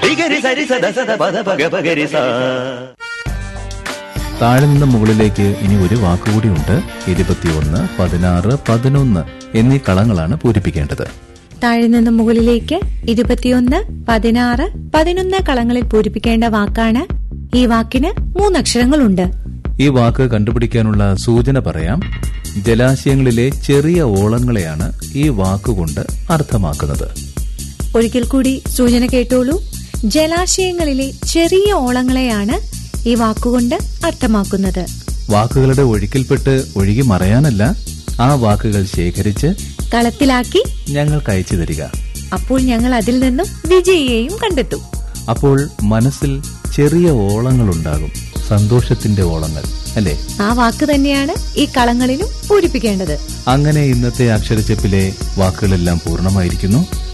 രിഗരി സരി സദ സദ പദ പഗ പഗരി സാ താഴെ നിന്ന് മുകളിലേക്ക് ഇനി ഒരു വാക്കുകൂടിയുണ്ട് ഇരുപത്തിയൊന്ന് പതിനാറ് പതിനൊന്ന് എന്നീ കളങ്ങളാണ് പൂരിപ്പിക്കേണ്ടത് താഴെ നിന്ന് മുകളിലേക്ക് ഇരുപത്തിയൊന്ന് പതിനാറ് പതിനൊന്ന് കളങ്ങളിൽ പൂരിപ്പിക്കേണ്ട വാക്കാണ് ഈ വാക്കിന് മൂന്നക്ഷരങ്ങളുണ്ട് ഈ വാക്ക് കണ്ടുപിടിക്കാനുള്ള സൂചന പറയാം ജലാശയങ്ങളിലെ ചെറിയ ഓളങ്ങളെയാണ് ഈ വാക്കുകൊണ്ട് അർത്ഥമാക്കുന്നത് ഒരിക്കൽ കൂടി സൂചന കേട്ടോളൂ ജലാശയങ്ങളിലെ ചെറിയ ഓളങ്ങളെയാണ് ഈ വാക്കുകൊണ്ട് അർത്ഥമാക്കുന്നത് വാക്കുകളുടെ ഒഴുക്കിൽപ്പെട്ട് ഒഴുകി മറയാനല്ല ആ വാക്കുകൾ ശേഖരിച്ച് കളത്തിലാക്കി ഞങ്ങൾക്ക് അയച്ചു തരിക അപ്പോൾ ഞങ്ങൾ അതിൽ നിന്നും വിജയിയെയും കണ്ടെത്തും അപ്പോൾ മനസ്സിൽ ചെറിയ ഓളങ്ങളുണ്ടാകും സന്തോഷത്തിന്റെ ഓളങ്ങൾ അല്ലേ ആ വാക്ക് തന്നെയാണ് ഈ കളങ്ങളിലും പൂരിപ്പിക്കേണ്ടത് അങ്ങനെ ഇന്നത്തെ അക്ഷരച്ചെപ്പിലെ വാക്കുകളെല്ലാം പൂർണ്ണമായിരിക്കുന്നു